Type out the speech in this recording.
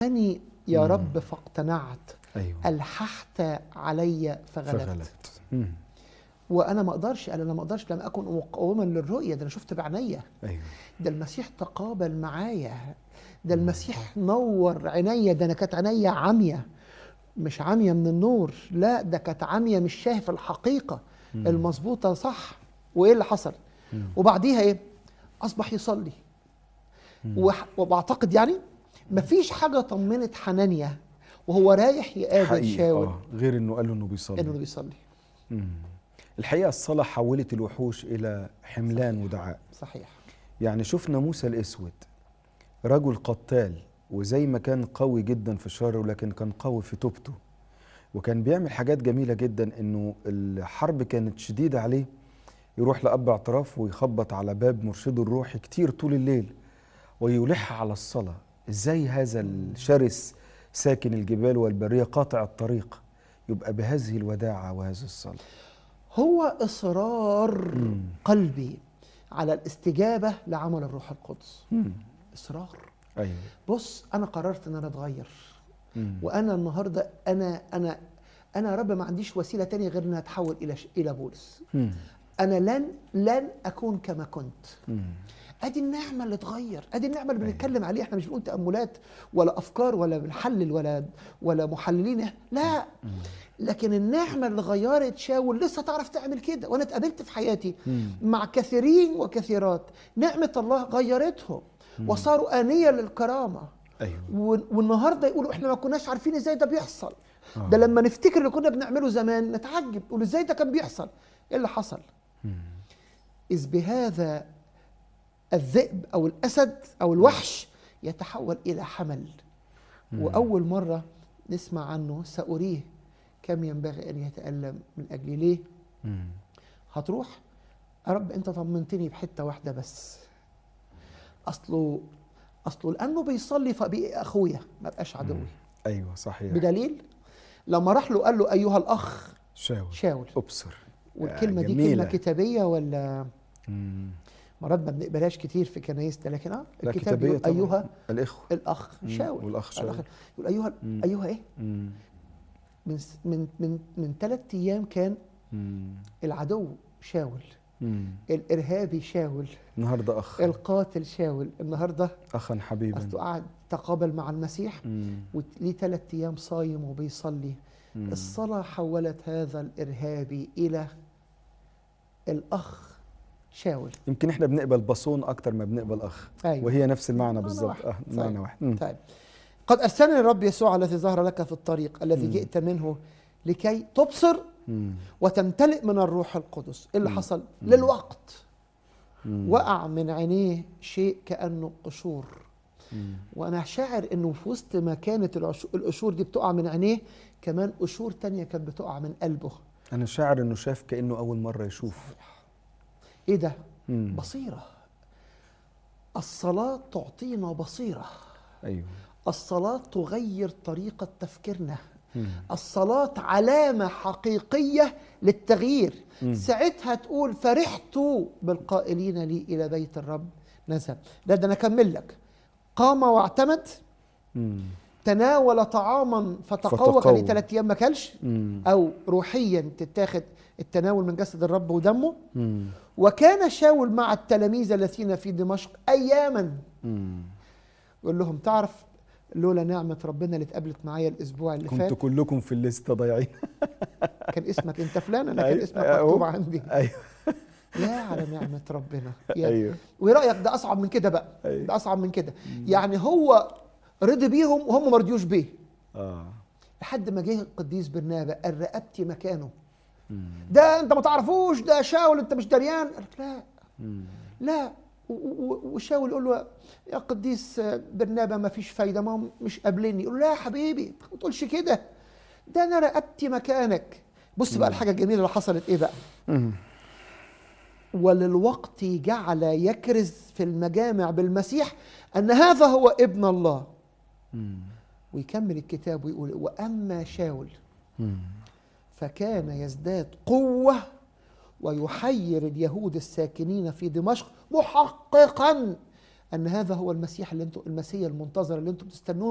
أني يا مم. رب فاقتنعت ايوه ألححت علي فغلبت, فغلبت مم. وأنا ما أقدرش أنا ما أقدرش لم أكن مقاوما للرؤية ده أنا شفت بعينيا ايوه ده المسيح تقابل معايا ده المسيح نور عينيا ده أنا كانت عينيا عمية مش عمية من النور لا ده كانت عمية مش شايف الحقيقة مم. المظبوطة صح وإيه اللي حصل مم. وبعديها إيه أصبح يصلي مم. وح- وبعتقد يعني مفيش حاجة طمنت حنانيا وهو رايح يقابل حقيقي شاول اه غير انه قال له انه بيصلي انه بيصلي مم. الحقيقه الصلاه حولت الوحوش الى حملان ودعاء صحيح يعني شفنا موسى الاسود رجل قتال وزي ما كان قوي جدا في الشر ولكن كان قوي في توبته وكان بيعمل حاجات جميله جدا انه الحرب كانت شديده عليه يروح لاب اعتراف ويخبط على باب مرشده الروحي كتير طول الليل ويلح على الصلاه ازاي هذا الشرس ساكن الجبال والبريه قاطع الطريق يبقى بهذه الوداعه وهذه الصلاه هو اصرار مم. قلبي على الاستجابه لعمل الروح القدس مم. اصرار ايوه بص انا قررت ان انا اتغير مم. وانا النهارده انا انا انا يا رب ما عنديش وسيله تانية غير ان اتحول الى ش- الى بولس مم. انا لن لن اكون كما كنت مم. ادي النعمه اللي اتغير ادي النعمه اللي أيوة. بنتكلم عليها احنا مش بنقول تاملات ولا افكار ولا بنحلل ولا ولا محللين لا مم. لكن النعمه اللي غيرت شاول لسه تعرف تعمل كده وانا اتقابلت في حياتي مم. مع كثيرين وكثيرات نعمه الله غيرتهم وصاروا انيه للكرامه ايوه ون- والنهارده يقولوا احنا ما كناش عارفين ازاي ده بيحصل آه. ده لما نفتكر اللي كنا بنعمله زمان نتعجب نقول ازاي ده كان بيحصل ايه اللي حصل مم. إذ بهذا الذئب أو الأسد أو الوحش يتحول إلى حمل مم. وأول مرة نسمع عنه سأريه كم ينبغي أن يتألم من أجلي ليه مم. هتروح يا رب أنت طمنتني بحتة واحدة بس أصله أصله لأنه بيصلي فبقي أخويا ما بقاش عدوي ايوه صحيح بدليل لما راح له قال له أيها الأخ شاول شاول ابصر والكلمة دي جميلة. كلمة كتابية ولا مم. مرات ما بنقبلهاش كتير في كنايسنا لكن اه لا الكتاب كتابية بيقول طبعاً. ايها الاخوه الاخ مم. شاول والاخ شاول الأخ يقول ايها مم. ايها ايه مم. من س- من من من ثلاث ايام كان مم. العدو شاول مم. الارهابي شاول النهارده اخ القاتل شاول النهارده اخا حبيبا اصله قعد تقابل مع المسيح مم. وليه ثلاث ايام صايم وبيصلي مم. الصلاه حولت هذا الارهابي الى الاخ شاول يمكن احنا بنقبل بصون اكتر ما بنقبل اخ ايوه وهي نفس المعنى معنى بالظبط واحد. اه صحيح. معنى واحد مم. طيب قد أرسلني الرب يسوع الذي ظهر لك في الطريق الذي مم. جئت منه لكي تبصر مم. وتمتلئ من الروح القدس إيه اللي مم. حصل مم. للوقت مم. وقع من عينيه شيء كأنه قشور مم. وأنا شاعر إنه في وسط ما كانت العشو- القشور دي بتقع من عينيه كمان قشور تانية كانت بتقع من قلبه انا شاعر انه شاف كانه اول مره يشوف إيه ده مم. بصيرة الصلاة تعطينا بصيرة ايوه الصلاة تغير طريقة تفكيرنا مم. الصلاة علامة حقيقية للتغيير مم. ساعتها تقول فرحت بالقائلين لي إلى بيت الرب نذهب لا ده أنا أكمل لك قام واعتمد مم. تناول طعاما فتقوى فتقوى. كان ليه ثلاث أيام ما كلش مم. أو روحيا تتاخد التناول من جسد الرب ودمه مم. وكان شاول مع التلاميذ الذين في دمشق أياما مم. يقول لهم تعرف لولا نعمة ربنا اللي اتقابلت معايا الأسبوع اللي فات كنتوا كلكم في الليسته ضايعين كان اسمك انت فلان انا كان أيوة، اسمك أهو. مكتوب عندي ايوه يا على نعمه ربنا يا ايوه وايه رايك ده اصعب من كده بقى أيوة. ده اصعب من كده يعني هو رضي بيهم وهم ما رضيوش بيه اه لحد ما جه القديس برنابا قال رقبتي مكانه مم. ده انت ما تعرفوش ده شاول انت مش دريان قال لك لا مم. لا و- و- وشاول يقول له يا قديس برنابا ما فيش فايده ما هم مش قابليني يقول له لا يا حبيبي ما تقولش كده ده انا رقبتي مكانك بص بقى الحاجه الجميله اللي حصلت ايه بقى مم. وللوقت جعل يكرز في المجامع بالمسيح ان هذا هو ابن الله مم. ويكمل الكتاب ويقول واما شاول مم. فكان يزداد قوه ويحير اليهود الساكنين في دمشق محققا ان هذا هو المسيح اللي انتم المسيح المنتظر اللي انتم بتستنوه